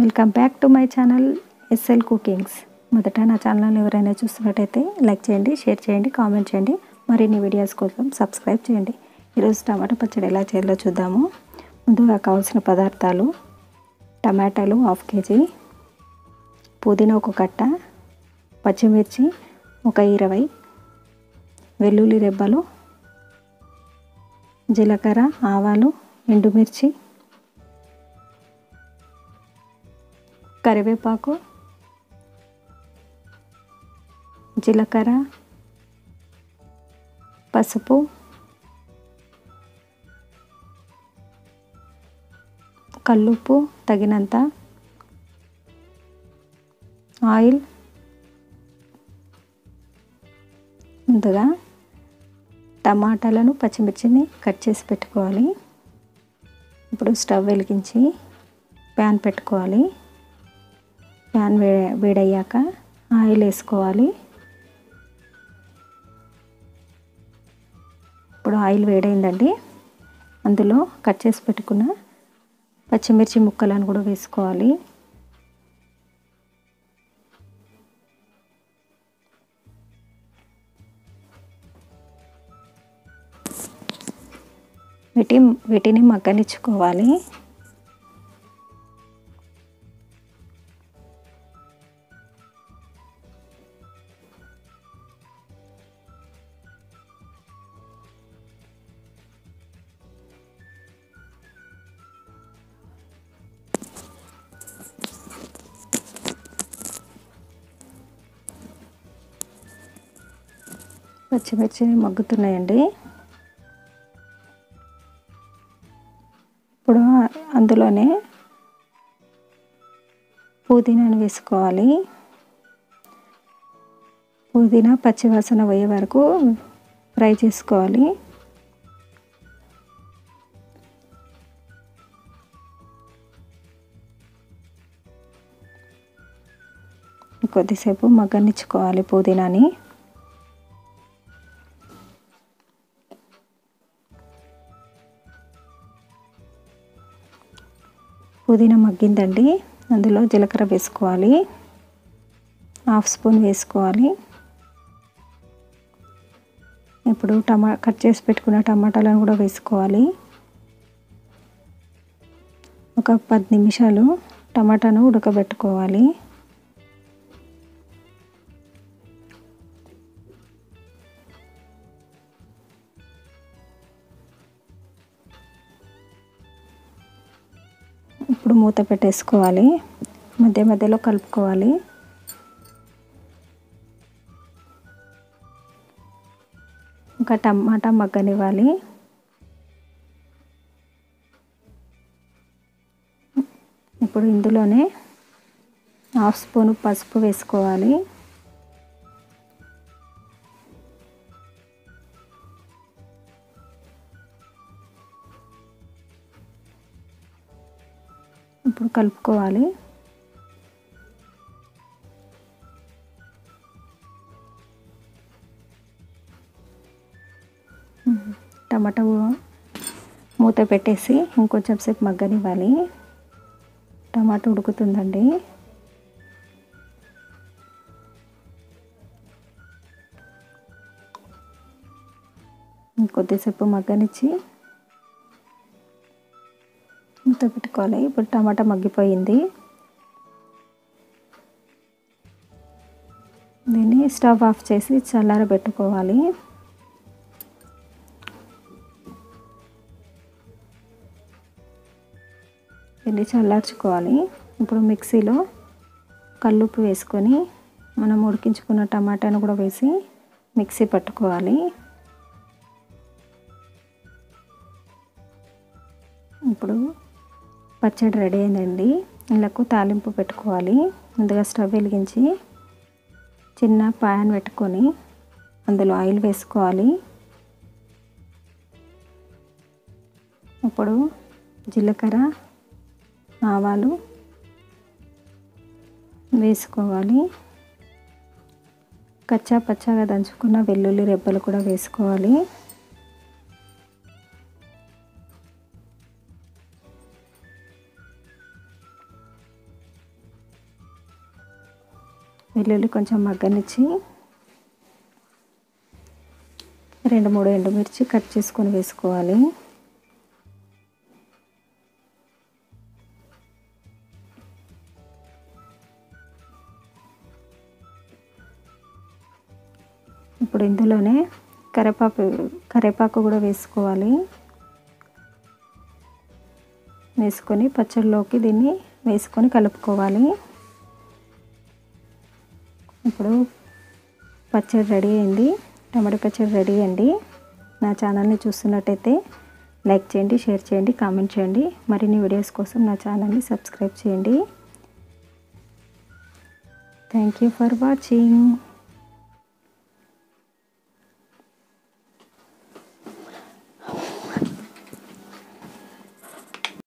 welcome back to my channel SL cookings మొదట నా channel ఎవరైనా చూస్తున్నట్టయితే లైక్ చేయండి షేర్ చేయండి కామెంట్ చేయండి మరిన్ని వీడియోస్ కోసం సబ్స్క్రైబ్ చేయండి ఈరోజు టమాటా పచ్చడి ఎలా చేయాలో చూద్దాము ముందుగా కావాల్సిన పదార్థాలు టమాటాలు హాఫ్ కేజీ పుదీనా ఒక కట్ట పచ్చిమిర్చి ఒక ఇరవై వెల్లుల్లి రెబ్బలు జీలకర్ర ఆవాలు ఎండుమిర్చి కరివేపాకు జీలకర్ర పసుపు కల్లుప్పు తగినంత ఆయిల్ ముందుగా టమాటాలను పచ్చిమిర్చిని కట్ చేసి పెట్టుకోవాలి ఇప్పుడు స్టవ్ వెలిగించి ప్యాన్ పెట్టుకోవాలి ప్యాన్ వే వేడయ్యాక ఆయిల్ వేసుకోవాలి ఇప్పుడు ఆయిల్ వేడైందండి అందులో కట్ చేసి పెట్టుకున్న పచ్చిమిర్చి ముక్కలను కూడా వేసుకోవాలి వీటి వీటిని మగ్గనిచ్చుకోవాలి పచ్చిమిర్చి మగ్గుతున్నాయండి ఇప్పుడు అందులోనే పుదీనాను వేసుకోవాలి పుదీనా పచ్చివాసన పోయే వరకు ఫ్రై చేసుకోవాలి కొద్దిసేపు మగ్గనిచ్చుకోవాలి పుదీనాని పుదీనా మగ్గిందండి అందులో జీలకర్ర వేసుకోవాలి హాఫ్ స్పూన్ వేసుకోవాలి ఇప్పుడు టమా కట్ చేసి పెట్టుకున్న టమాటాలను కూడా వేసుకోవాలి ఒక పది నిమిషాలు టమాటాను ఉడకబెట్టుకోవాలి ఇప్పుడు మూత పెట్టేసుకోవాలి మధ్య మధ్యలో కలుపుకోవాలి ఇంకా టమాటా మగ్గనివ్వాలి ఇప్పుడు ఇందులోనే హాఫ్ స్పూన్ పసుపు వేసుకోవాలి ఇప్పుడు కలుపుకోవాలి టమాటా మూత పెట్టేసి ఇంకొంచెం సేపు మగ్గనివ్వాలి టమాటా ఉడుకుతుందండి కొద్దిసేపు మగ్గనిచ్చి మూత పెట్టుకోవాలి ఇప్పుడు టమాటా మగ్గిపోయింది దీన్ని స్టవ్ ఆఫ్ చేసి చల్లారబెట్టుకోవాలి దీన్ని చల్లార్చుకోవాలి ఇప్పుడు మిక్సీలో కల్లుప్పు వేసుకొని మనం ఉడికించుకున్న టమాటాను కూడా వేసి మిక్సీ పట్టుకోవాలి ఇప్పుడు పచ్చడి రెడీ అయిందండి ఇళ్ళకు తాలింపు పెట్టుకోవాలి ముందుగా స్టవ్ వెలిగించి చిన్న పాన్ పెట్టుకొని అందులో ఆయిల్ వేసుకోవాలి ఇప్పుడు జీలకర్ర ఆవాలు వేసుకోవాలి కచ్చా పచ్చాగా దంచుకున్న వెల్లుల్లి రెబ్బలు కూడా వేసుకోవాలి వెల్లుల్లి కొంచెం మగ్గనిచ్చి రెండు మూడు ఎండుమిర్చి కట్ చేసుకొని వేసుకోవాలి ఇప్పుడు ఇందులోనే కరివేపాకు కరివేపాకు కూడా వేసుకోవాలి వేసుకొని పచ్చడిలోకి దీన్ని వేసుకొని కలుపుకోవాలి ఇప్పుడు పచ్చడి రెడీ అయింది టమాటో పచ్చడి రెడీ అండి నా ఛానల్ని చూస్తున్నట్టయితే లైక్ చేయండి షేర్ చేయండి కామెంట్ చేయండి మరిన్ని వీడియోస్ కోసం నా ఛానల్ని సబ్స్క్రైబ్ చేయండి థ్యాంక్ యూ ఫర్ వాచింగ్